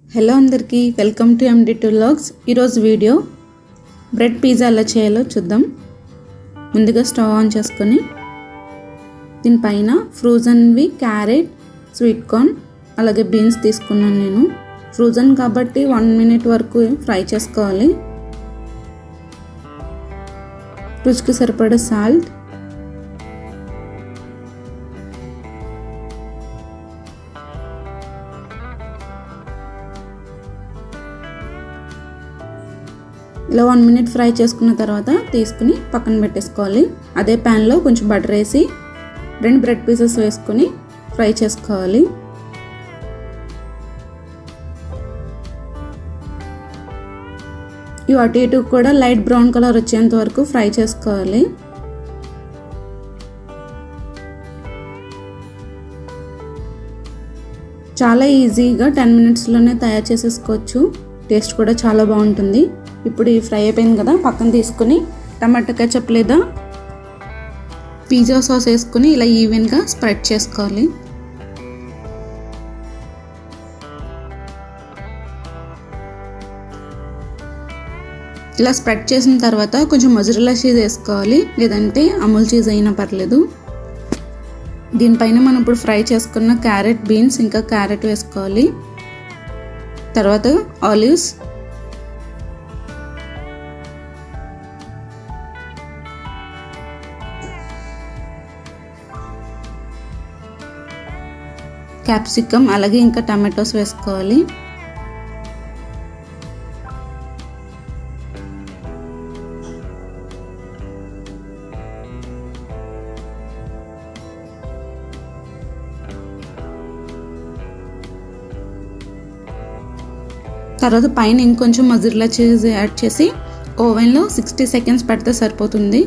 hello అందరికీ welcome to MD two logs ఈరోజు video bread pizza ఎలా చేయాలో చూద్దాం ముందుగా స్టవ్ ఆన్ చేసుకొని దీనిపైన ఫ్రోజన్వి క్యారెట్ స్వీట్ కార్న్ అలాగే బీన్స్ తీసుకున్నాను నేను ఫ్రోజన్ కాబట్టి వన్ మినిట్ వరకు ఫ్రై చేసుకోవాలి రుచికి సరిపడే సాల్ట్ ఇలా వన్ మినిట్ ఫ్రై చేసుకున్న తర్వాత తీసుకుని పక్కన పెట్టేసుకోవాలి అదే ప్యాన్లో కొంచెం బటర్ వేసి రెండు బ్రెడ్ పీసెస్ వేసుకొని ఫ్రై చేసుకోవాలి ఇవి అటు ఇటు కూడా లైట్ బ్రౌన్ కలర్ వచ్చేంత వరకు ఫ్రై చేసుకోవాలి చాలా ఈజీగా టెన్ మినిట్స్లోనే తయారు చేసేసుకోవచ్చు టేస్ట్ కూడా చాలా బాగుంటుంది ఇప్పుడు ఈ ఫ్రై అయిపోయింది కదా పక్కన తీసుకుని టమాటో కెచప్ లేదా పిజ్జా సాస్ వేసుకుని ఇలా ఈవెన్గా స్ప్రెడ్ చేసుకోవాలి ఇలా స్ప్రెడ్ చేసిన తర్వాత కొంచెం మజురలా చీజ్ వేసుకోవాలి లేదంటే అమూల్ చీజ్ అయినా పర్లేదు దీనిపైన మనం ఇప్పుడు ఫ్రై చేసుకున్న క్యారెట్ బీన్స్ ఇంకా క్యారెట్ వేసుకోవాలి తర్వాత ఆలివ్స్ క్యాప్సికమ్ అలాగే ఇంకా టమాటోస్ వేసుకోవాలి తర్వాత పైన ఇంకొంచెం మజుర్లా చీజ్ యాడ్ చేసి ఓవెన్లో సిక్స్టీ సెకండ్స్ పెడితే సరిపోతుంది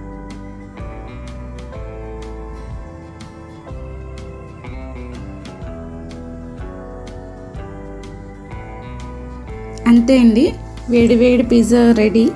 అంతే అండి వేడి వేడి పిజ్జా రెడీ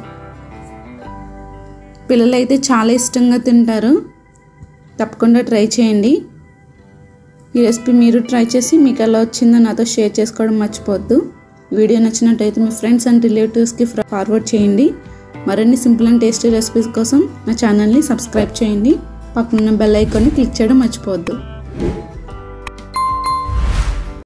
పిల్లలైతే చాలా ఇష్టంగా తింటారు తప్పకుండా ట్రై చేయండి ఈ రెసిపీ మీరు ట్రై చేసి మీకు ఎలా వచ్చిందో నాతో షేర్ చేసుకోవడం మర్చిపోవద్దు వీడియో నచ్చినట్టయితే మీ ఫ్రెండ్స్ అండ్ రిలేటివ్స్కి ఫార్వర్డ్ చేయండి మరిన్ని సింపుల్ అండ్ టేస్టీ రెసిపీస్ కోసం నా ఛానల్ని సబ్స్క్రైబ్ చేయండి పక్కనున్న బెల్ ఐకాన్ని క్లిక్ చేయడం మర్చిపోవద్దు